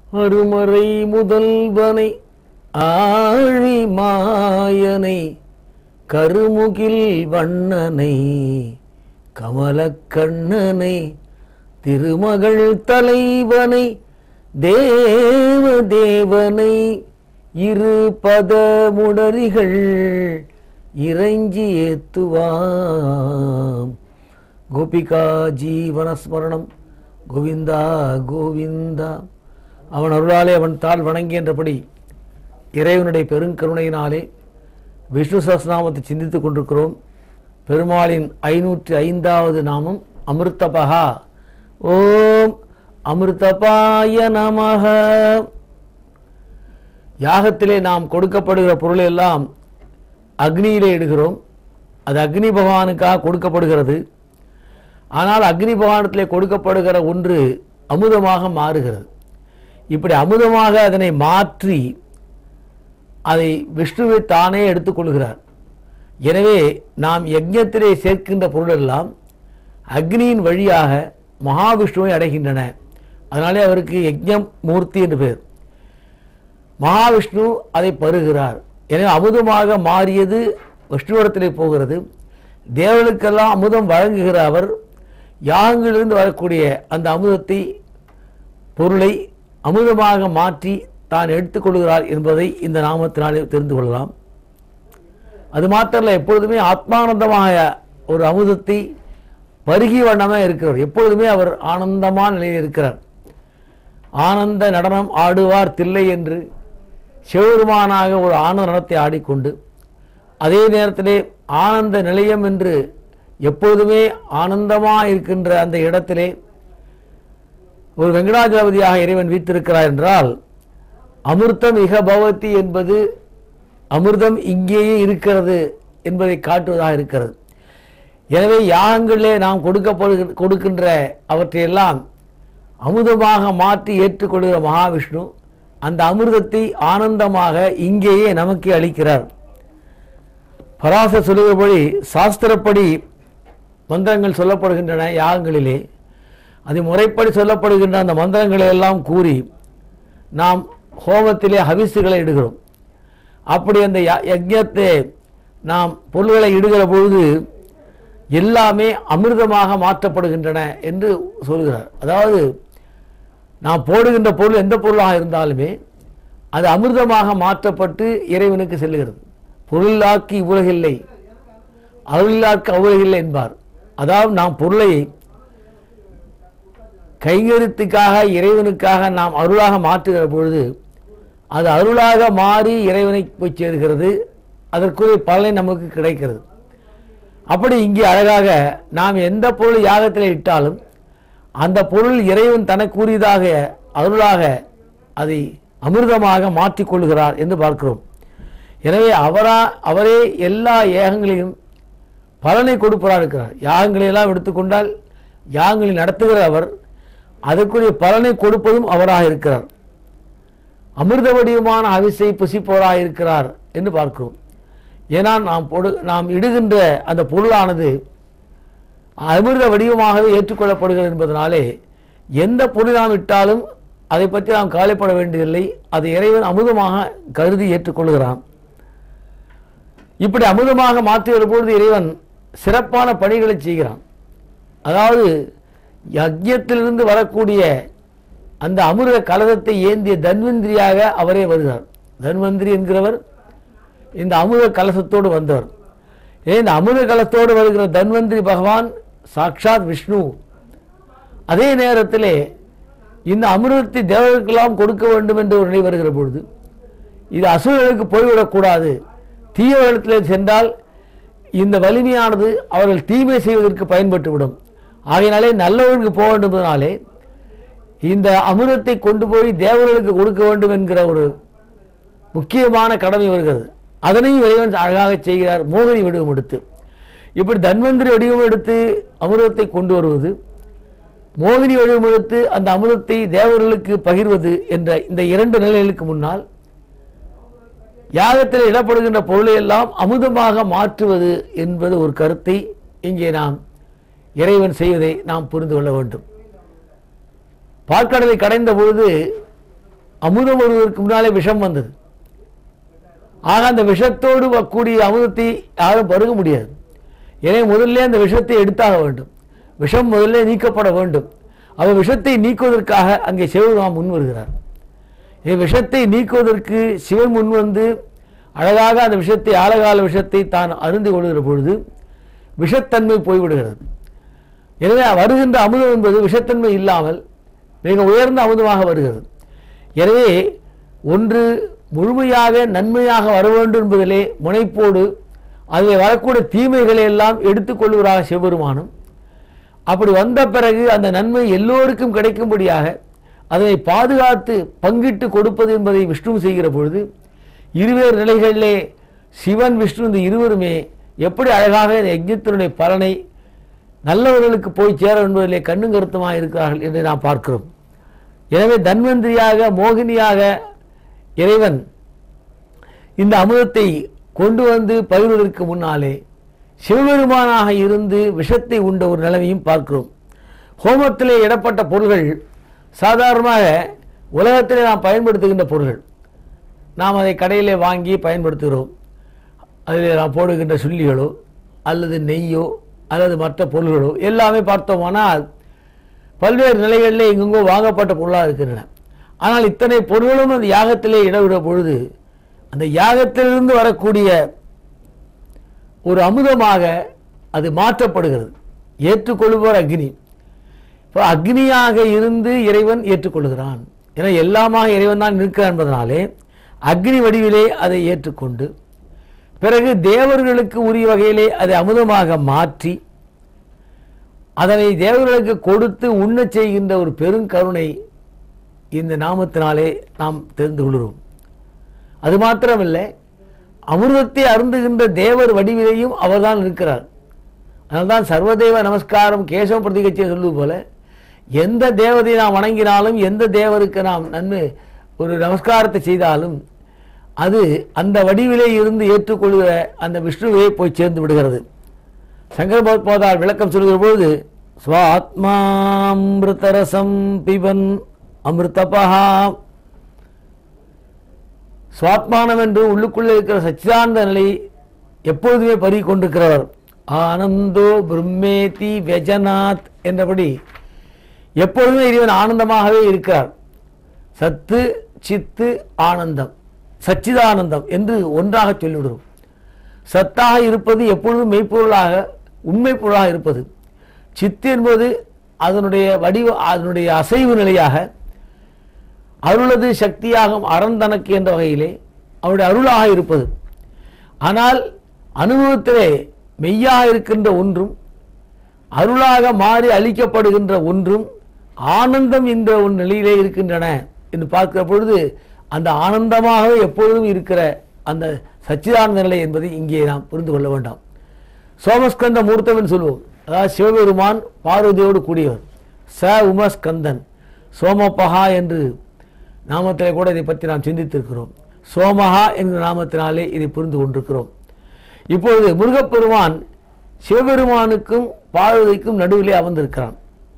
அருமறை முதல்வனை ஆழி மாயனை கருமுகில் வண்ணனை கமலக்கண்ணனை திருமகள் தலைவனை தேவ தேவனை இரு பதமுடரிகள் இறைஞ்சி ஏத்துவாம் கோபிகா ஜீவனஸ்மரணம் கோவிந்தா கோவிந்தா அவன் அருளாலே அவன் தாள் வணங்கி என்றபடி இறைவனுடைய பெருங்கருணையினாலே விஷ்ணு சஹஸ்ரநாமத்தை சிந்தித்துக் கொண்டிருக்கிறோம் பெருமாளின் ஐநூற்றி ஐந்தாவது நாமம் அமிர்தபகா ஓம் அமிர்தபாய நமக யாகத்திலே நாம் கொடுக்கப்படுகிற பொருளை எல்லாம் அக்னியிலே இடுகிறோம் அது அக்னி பகவானுக்காக கொடுக்கப்படுகிறது ஆனால் அக்னி பகவானத்திலே கொடுக்கப்படுகிற ஒன்று அமுதமாக மாறுகிறது இப்படி அமுதமாக அதனை மாற்றி அதை விஷ்ணுவை தானே எடுத்துக்கொள்கிறார் எனவே நாம் யஜ்ஞத்திலே சேர்க்கின்ற பொருளெல்லாம் அக்னியின் வழியாக மகாவிஷ்ணுவை அடைகின்றன அதனாலே அவருக்கு யஜ்ஞம் மூர்த்தி என்று பெயர் மகாவிஷ்ணு அதை பருகிறார் எனவே அமுதமாக மாறியது விஷ்ணுவரத்திலே போகிறது தேவர்களுக்கெல்லாம் அமுதம் வழங்குகிற அவர் யாகங்களிலிருந்து வரக்கூடிய அந்த அமுதத்தை பொருளை அமுதமாக மாற்றி தான் எடுத்துக்கொள்கிறார் என்பதை இந்த நாமத்தினாலே தெரிந்து கொள்ளலாம் அது மாத்திரமல்ல எப்பொழுதுமே ஆத்மானந்தமாக ஒரு அமுதத்தை பருகி வண்ணமாக இருக்கிறவர் எப்பொழுதுமே அவர் ஆனந்தமான நிலையில் இருக்கிறார் ஆனந்த நடனம் ஆடுவார் தில்லை என்று சிவபெருமானாக ஒரு ஆனந்த நடனத்தை ஆடிக்கொண்டு அதே நேரத்திலே ஆனந்த நிலையம் என்று எப்பொழுதுமே ஆனந்தமாக இருக்கின்ற அந்த இடத்திலே ஒரு வெங்கடாஜலபதியாக இறைவன் வீத்திருக்கிறார் என்றால் அமிர்தம் இக பவதி என்பது அமிர்தம் இங்கேயே இருக்கிறது என்பதை காட்டுவதாக இருக்கிறது எனவே யாகங்களிலே நாம் கொடுக்கப்படு கொடுக்கின்ற அவற்றையெல்லாம் அமுதமாக மாற்றி ஏற்றுக்கொள்கிற மகாவிஷ்ணு அந்த அமிர்தத்தை ஆனந்தமாக இங்கேயே நமக்கு அளிக்கிறார் பராச சொல்லுகிறபடி சாஸ்திரப்படி மந்திரங்கள் சொல்லப்படுகின்றன யாகங்களிலே அது முறைப்படி சொல்லப்படுகின்ற அந்த மந்திரங்களை எல்லாம் கூறி நாம் ஹோமத்திலே ஹவிசுகளை இடுகிறோம் அப்படி அந்த ய- யஜ்ஞத்தை நாம் பொருள்களை இடுகிற பொழுது எல்லாமே அமிர்தமாக மாற்றப்படுகின்றன என்று சொல்கிறார் அதாவது நாம் போடுகின்ற பொருள் எந்த பொருளாக இருந்தாலுமே அது அமிர்தமாக மாற்றப்பட்டு இறைவனுக்கு செல்லுகிறது பொருளாக்கி உலகில்லை அருளில்லாக்கு அவ்வுலகில்லை என்பார் அதாவது நாம் பொருளை கைங்கரியத்துக்காக இறைவனுக்காக நாம் அருளாக மாற்றுகிற பொழுது அது அருளாக மாறி இறைவனை போய் சேர்கிறது அதற்குரிய பலனை நமக்கு கிடைக்கிறது அப்படி இங்கே அழகாக நாம் எந்த பொருள் யாகத்தில் இட்டாலும் அந்த பொருள் இறைவன் தனக்குரியதாக அருளாக அதை அமிர்தமாக மாற்றிக்கொள்கிறார் என்று பார்க்கிறோம் எனவே அவரா அவரே எல்லா ஏகங்களையும் பலனை கொடுப்பவராக இருக்கிறார் யாகங்களை எல்லாம் எடுத்துக்கொண்டால் யாகங்களை நடத்துகிற அவர் அதற்குரிய பலனை கொடுப்பதும் அவராக இருக்கிறார் அமிர்த வடிவமான அவிசை புசிப்பவராக இருக்கிறார் என்று பார்க்கிறோம் ஏன்னா நாம் பொடு நாம் இடுகின்ற அந்த பொருளானது அமிர்த வடிவமாகவே ஏற்றுக்கொள்ளப்படுகிறது என்பதனாலே எந்த பொருள் நாம் இட்டாலும் அதை பற்றி நாம் கவலைப்பட வேண்டியதில்லை அது இறைவன் அமுதமாக கருதி ஏற்றுக்கொள்கிறான் இப்படி அமுதமாக மாற்றுகிற பொழுது இறைவன் சிறப்பான பணிகளை செய்கிறான் அதாவது யஜ்யத்திலிருந்து வரக்கூடிய அந்த அமிர்த கலதத்தை ஏந்திய தன்வந்திரியாக அவரே வருகிறார் தன்வந்திரி என்கிறவர் இந்த அமிர்த கலசத்தோடு வந்தவர் ஏன் இந்த அமிர்த கலசத்தோடு வருகிற தன்வந்திரி பகவான் சாக்ஷாத் விஷ்ணு அதே நேரத்திலே இந்த அமிர்தத்தை தேவர்களுக்கெல்லாம் கொடுக்க வேண்டும் என்று ஒரு நிலை வருகிற பொழுது இது அசுரர்களுக்கு போய்விடக்கூடாது தீயவர்களிடத்தில் சென்றால் இந்த வலிமையானது அவர்கள் தீமை செய்வதற்கு பயன்பட்டுவிடும் ஆகையினாலே நல்லவர்களுக்கு போக வேண்டும் என்பதனாலே இந்த அமிர்தத்தை கொண்டு போய் தேவர்களுக்கு கொடுக்க வேண்டும் என்கிற ஒரு முக்கியமான கடமை வருகிறது அதனையும் இறைவன் அழகாக செய்கிறார் மோகினி வடிவம் எடுத்து இப்படி தன்வந்திரி வடிவம் எடுத்து அமிர்தத்தை கொண்டு வருவது மோகினி வடிவம் எடுத்து அந்த அமிர்தத்தை தேவர்களுக்கு பகிர்வது என்ற இந்த இரண்டு நிலைகளுக்கு முன்னால் யாகத்தில் இடப்படுகின்ற பொருளை எல்லாம் அமுதமாக மாற்றுவது என்பது ஒரு கருத்தை இங்கே நாம் இறைவன் செய்வதை நாம் புரிந்து கொள்ள வேண்டும் பார்க்கடலை கடைந்த பொழுது அமுதம் வருவதற்கு முன்னாலே விஷம் வந்தது ஆக அந்த விஷத்தோடு கூடிய அமுதத்தை யாரும் பருக முடியாது எனவே முதல்ல அந்த விஷத்தை எடுத்தாக வேண்டும் விஷம் முதல்ல நீக்கப்பட வேண்டும் அவர் விஷத்தை நீக்குவதற்காக அங்கே சிவபெருமான் முன் வருகிறார் இந்த விஷத்தை நீக்குவதற்கு சிவன் முன் வந்து அழகாக அந்த விஷத்தை ஆழகால விஷத்தை தான் அருந்து கொள்கிற பொழுது விஷத்தன்மை போய்விடுகிறது எனவே வருகின்ற அமுதம் என்பது விஷத்தன்மை இல்லாமல் மிக உயர்ந்த அமுதமாக வருகிறது எனவே ஒன்று முழுமையாக நன்மையாக வர வேண்டும் என்பதிலே முனைப்போடு அதில் வரக்கூடிய தீமைகளை எல்லாம் எடுத்துக்கொள்கிறார் சிவபெருமானும் அப்படி வந்த பிறகு அந்த நன்மை எல்லோருக்கும் கிடைக்கும்படியாக அதனை பாதுகாத்து பங்கிட்டு கொடுப்பது என்பதை விஷ்ணு செய்கிற பொழுது இருவேறு நிலைகளிலே சிவன் விஷ்ணு இந்த இருவருமே எப்படி அழகாக இந்த யஜ்ஞத்தினுடைய பலனை நல்லவர்களுக்கு போய் சேர என்பதிலே கண்ணும் கருத்துமாக இருக்கிறார்கள் என்று நாம் பார்க்கிறோம் எனவே தன்வந்திரியாக மோகினியாக இறைவன் இந்த அமுதத்தை கொண்டு வந்து பகிர்வதற்கு முன்னாலே சிவபெருமானாக இருந்து விஷத்தை உண்ட ஒரு நிலைமையும் பார்க்கிறோம் ஹோமத்திலே இடப்பட்ட பொருள்கள் சாதாரணமாக உலகத்திலே நாம் பயன்படுத்துகின்ற பொருள்கள் நாம் அதை கடையிலே வாங்கி பயன்படுத்துகிறோம் அதில் நாம் போடுகின்ற சுள்ளிகளோ அல்லது நெய்யோ அல்லது மற்ற பொருள்களோ எல்லாமே பார்த்தோமானால் பல்வேறு நிலைகளிலே எங்கெங்கோ வாங்கப்பட்ட பொருளாக இருக்கின்றன ஆனால் இத்தனை பொருள்களும் அந்த யாகத்திலே இடவிட பொழுது அந்த யாகத்திலிருந்து வரக்கூடிய ஒரு அமுதமாக அது மாற்றப்படுகிறது ஏற்றுக்கொள்பவர் அக்னி இப்போ அக்னியாக இருந்து இறைவன் ஏற்றுக்கொள்கிறான் ஏன்னா எல்லாமாக இறைவன் தான் இருக்கிறான் என்பதனாலே அக்னி வடிவிலே அதை ஏற்றுக்கொண்டு பிறகு தேவர்களுக்கு உரிய வகையிலே அதை அமுதமாக மாற்றி அதனை தேவர்களுக்கு கொடுத்து உண்ணச் செய்கின்ற ஒரு பெருங்கருணை இந்த நாமத்தினாலே நாம் தெரிந்து கொள்கிறோம் அது மாத்திரமில்லை அமிர்தத்தை அருந்துகின்ற தேவர் வடிவிலேயும் அவர்தான் இருக்கிறார் அதனால்தான் சர்வதேவ நமஸ்காரம் கேசவ பிரதிகட்சியை சொல்வது போல எந்த தேவதை நாம் வணங்கினாலும் எந்த தேவருக்கு நாம் நன்மை ஒரு நமஸ்காரத்தை செய்தாலும் அது அந்த வடிவிலே இருந்து ஏற்றுக்கொள்கிற அந்த விஷ்ணுவே போய் சேர்ந்து விடுகிறது சங்கர போதால் விளக்கம் சொல்கிற பொழுது ஸ்வாத்மாமிருதரசம் பிபன் அமிர்தபஹா சுவாத்மானம் என்று உள்ளுக்குள்ளே இருக்கிற சச்சிதானந்த நிலை எப்பொழுதுமே பருகி கொண்டிருக்கிறவர் ஆனந்தோ பிரம்மேதி வெஜநாத் என்றபடி எப்பொழுதுமே இறைவன் ஆனந்தமாகவே இருக்கிறார் சத்து சித்து ஆனந்தம் சச்சிதானந்தம் என்று ஒன்றாக சொல்லிவிடுவோம் சத்தாக இருப்பது எப்பொழுதும் மெய்ப்பொருளாக உண்மை பொருளாக இருப்பது சித்து என்பது அதனுடைய வடிவ அதனுடைய அசைவு நிலையாக அருளது சக்தியாகும் அறந்தனக்கு என்ற வகையிலே அவருடைய அருளாக இருப்பது ஆனால் அனுபவத்திலே மெய்யாக இருக்கின்ற ஒன்றும் அருளாக மாறி அளிக்கப்படுகின்ற ஒன்றும் ஆனந்தம் என்ற ஒரு நிலையிலே இருக்கின்றன என்று பார்க்கிற பொழுது அந்த ஆனந்தமாகவே எப்பொழுதும் இருக்கிற அந்த சச்சிதானந்த நிலை என்பதை இங்கே நாம் புரிந்து கொள்ள வேண்டாம் சோமஸ்கந்த மூர்த்தவன் சொல்லுவோம் அதாவது சிவபெருமான் பார்வதியோடு கூடியவர் ச உமஸ்கந்தன் சோமபகா என்று நாமத்திலே கூட இதை பற்றி நாம் சிந்தித்திருக்கிறோம் சோமஹா என்கிற நாமத்தினாலே இதை புரிந்து கொண்டிருக்கிறோம் இப்பொழுது முருகப்பெருமான் சிவபெருமானுக்கும் பார்வதிக்கும் நடுவிலே அமர்ந்திருக்கிறான்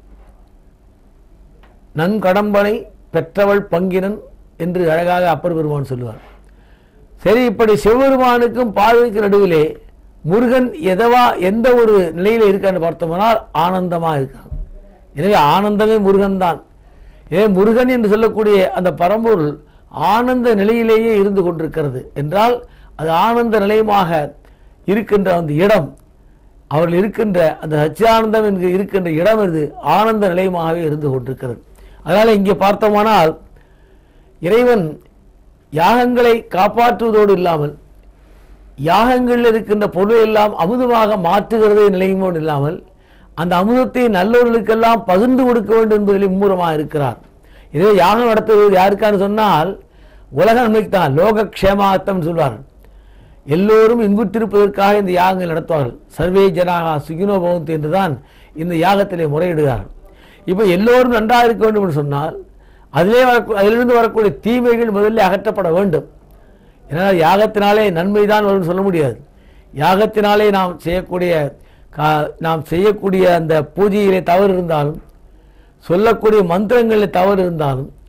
நன்கடம்பனை பெற்றவள் பங்கினன் என்று அழகாக அப்பர் பெருமான் சொல்லுவார் சரி இப்படி சிவபெருமானுக்கும் பார்வதிக்கும் நடுவிலே முருகன் எதவா எந்த ஒரு நிலையில இருக்கான்னு பார்த்தோம்னால் ஆனந்தமா இருக்கான் எனவே ஆனந்தமே முருகன் தான் எனவே முருகன் என்று சொல்லக்கூடிய அந்த பரம்பொருள் ஆனந்த நிலையிலேயே இருந்து கொண்டிருக்கிறது என்றால் அது ஆனந்த நிலையமாக இருக்கின்ற அந்த இடம் அவர்கள் இருக்கின்ற அந்த சச்சியானந்தம் என்கிற இருக்கின்ற இடம் இது ஆனந்த நிலையமாகவே இருந்து கொண்டிருக்கிறது அதனால் இங்கே பார்த்தோமானால் இறைவன் யாகங்களை காப்பாற்றுவதோடு இல்லாமல் யாகங்களில் இருக்கின்ற பொருளை எல்லாம் அமுதமாக மாற்றுகிறதே நிலையுமோடு இல்லாமல் அந்த அமுதத்தை நல்லவர்களுக்கெல்லாம் பகிர்ந்து கொடுக்க வேண்டும் என்பதில் மும்முரமாக இருக்கிறார் இதே யாகம் நடத்துவது யாருக்கான்னு சொன்னால் உலக நன்மைக்கு தான் லோக க்ஷேமார்த்தம் சொல்வார்கள் எல்லோரும் இன்புற்றிருப்பதற்காக இந்த யாகங்கள் நடத்துவார்கள் சர்வே ஜனாகா சுகினோ பவந்து என்றுதான் இந்த யாகத்திலே முறையிடுகிறார்கள் இப்போ எல்லோரும் நன்றாக இருக்க வேண்டும் என்று சொன்னால் அதிலே வர அதிலிருந்து வரக்கூடிய தீமைகள் முதல்ல அகற்றப்பட வேண்டும் ஏன்னால் யாகத்தினாலே நன்மை தான் வரும்னு சொல்ல முடியாது யாகத்தினாலே நாம் செய்யக்கூடிய கா- நாம் செய்யக்கூடிய அந்த பூஜையிலே தவறு இருந்தாலும் சொல்லக்கூடிய மந்திரங்களில் தவறு இருந்தாலும்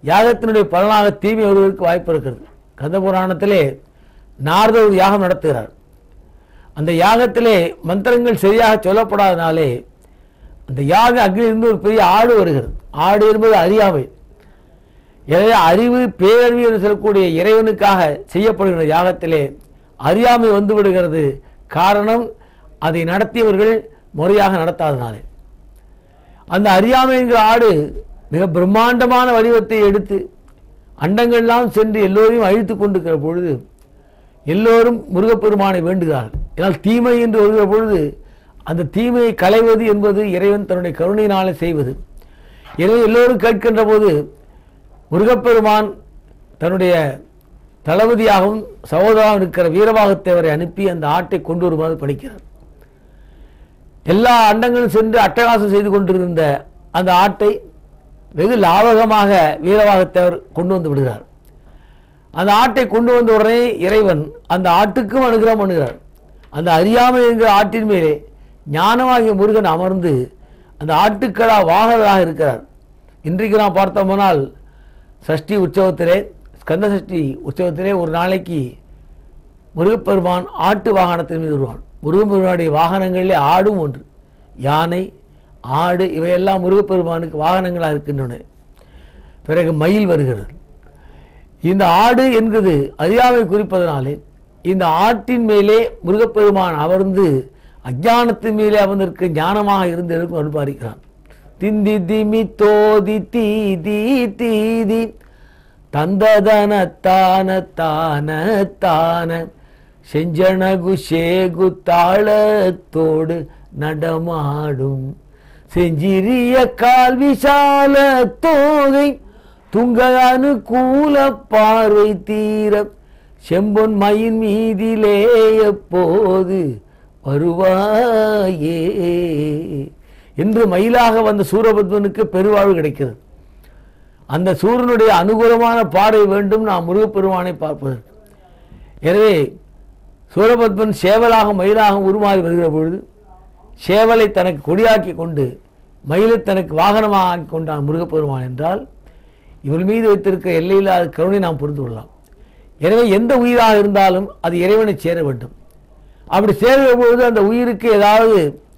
யாகத்தினுடைய பலனாக தீமை வருவதற்கு வாய்ப்பு இருக்கிறது கந்த புராணத்திலே நாரதர் ஒரு யாகம் நடத்துகிறார் அந்த யாகத்திலே மந்திரங்கள் சரியாக சொல்லப்படாதனாலே அந்த யாக அங்கிலிருந்து ஒரு பெரிய ஆடு வருகிறது ஆடு என்பது அறியாமை எனவே அறிவு பேரறிவு என்று சொல்லக்கூடிய இறைவனுக்காக செய்யப்படுகிற யாகத்திலே அறியாமை வந்து விடுகிறது காரணம் அதை நடத்தியவர்கள் முறையாக நடத்தாதனாலே அந்த அறியாமை என்கிற ஆடு மிக பிரம்மாண்டமான வடிவத்தை எடுத்து அண்டங்கள்லாம் சென்று எல்லோரையும் அழித்து கொண்டிருக்கிற பொழுது எல்லோரும் முருகப்பெருமானை வேண்டுகிறார்கள் ஏனால் தீமை என்று வருகிற பொழுது அந்த தீமையை களைவது என்பது இறைவன் தன்னுடைய கருணையினாலே செய்வது எனவே எல்லோரும் கேட்கின்ற போது முருகப்பெருமான் தன்னுடைய தளபதியாகவும் சகோதராகவும் இருக்கிற வீரபாகத்தேவரை அனுப்பி அந்த ஆட்டை கொண்டு வருமாறு பணிக்கிறார் எல்லா அண்டங்களும் சென்று அட்டகாசம் செய்து கொண்டிருந்த அந்த ஆட்டை வெகு லாவகமாக வீரவாகத்தேவர் கொண்டு வந்து விடுகிறார் அந்த ஆட்டை கொண்டு வந்த உடனே இறைவன் அந்த ஆட்டுக்கும் அனுகிரகம் பண்ணுகிறார் அந்த அறியாமை என்கிற ஆட்டின் மேலே ஞானமாகிய முருகன் அமர்ந்து அந்த ஆட்டுக்கடா வாகனராக இருக்கிறார் இன்றைக்கு நாம் பார்த்தோம்னால் சஷ்டி உற்சவத்திலே ஸ்கந்த சஷ்டி உற்சவத்திலே ஒரு நாளைக்கு முருகப்பெருமான் ஆட்டு வாகனத்தின் மீது வருவான் முருகப்பெருமானுடைய வாகனங்களிலே ஆடும் ஒன்று யானை ஆடு இவையெல்லாம் முருகப்பெருமானுக்கு வாகனங்களாக இருக்கின்றன பிறகு மயில் வருகிறது இந்த ஆடு என்கிறது அறியாமை குறிப்பதனாலே இந்த ஆட்டின் மேலே முருகப்பெருமான் அமர்ந்து அஞ்ஞானத்தின் மேலே அமர்ந்திருக்க ஞானமாக இருந்து இருக்கும் அனுபாரிக்கிறான் திந்தி திமி தோதி தீ தீ தீதி தந்ததன தான தான தான செஞ்சனகு சேகு தாளத்தோடு நடமாடும் செஞ்சிறிய கால் விசால தோகை துங்க அனுகூல பார்வை தீர செம்பொன் மயின் மீதிலே எப்போது வருவாயே என்று மயிலாக வந்த சூரபத்மனுக்கு பெருவாழ்வு கிடைக்கிறது அந்த சூரியனுடைய அனுகூலமான பார்வை வேண்டும் நாம் முருகப்பெருமானை பார்ப்பதற்கு எனவே சூரபத்மன் சேவலாக மயிலாக உருமாறி வருகிற பொழுது சேவலை தனக்கு கொடியாக்கி கொண்டு மயிலை தனக்கு வாகனமாக ஆக்கி கொண்டான் முருகப்பெருமான் என்றால் இவள் மீது வைத்திருக்க எல்லையில்லாத கருணை நாம் புரிந்து கொள்ளலாம் எனவே எந்த உயிராக இருந்தாலும் அது இறைவனை சேர வேண்டும் அப்படி சேருகிற பொழுது அந்த உயிருக்கு ஏதாவது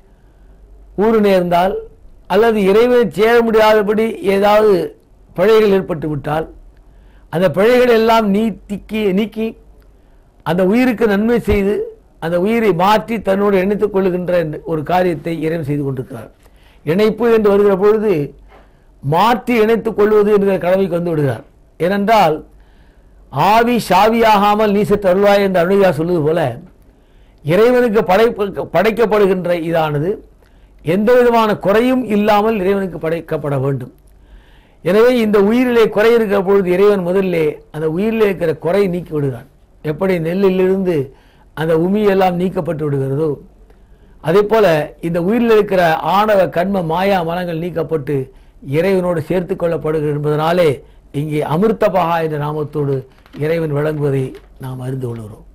ஊறு நேர்ந்தால் அல்லது இறைவனை சேர முடியாதபடி ஏதாவது பிழைகள் ஏற்பட்டு விட்டால் அந்த பிழைகள் எல்லாம் நீக்கி நீக்கி அந்த உயிருக்கு நன்மை செய்து அந்த உயிரை மாற்றி தன்னோடு இணைத்துக் கொள்ளுகின்ற ஒரு காரியத்தை இறைவன் செய்து கொண்டிருக்கிறார் இணைப்பு என்று வருகிற பொழுது மாற்றி இணைத்துக் கொள்வது என்கிற கடமைக்கு வந்து விடுகிறார் ஏனென்றால் ஆவி சாவியாகாமல் நீச தருவாய் என்று அருணிகா சொல்வது போல இறைவனுக்கு படைப்பு படைக்கப்படுகின்ற இதானது எந்த விதமான குறையும் இல்லாமல் இறைவனுக்கு படைக்கப்பட வேண்டும் எனவே இந்த உயிரிலே குறை இருக்கிற பொழுது இறைவன் முதல்லே அந்த உயிரிலே இருக்கிற குறை நீக்கி விடுகிறான் எப்படி நெல்லிலிருந்து அந்த உமியெல்லாம் நீக்கப்பட்டு விடுகிறதோ அதே போல இந்த உயிரில் இருக்கிற ஆணவ கண்ம மாயா மலங்கள் நீக்கப்பட்டு இறைவனோடு சேர்த்து கொள்ளப்படுகிறது என்பதனாலே இங்கே அமிர்தபகா என்ற நாமத்தோடு இறைவன் விளங்குவதை நாம் அறிந்து கொள்கிறோம்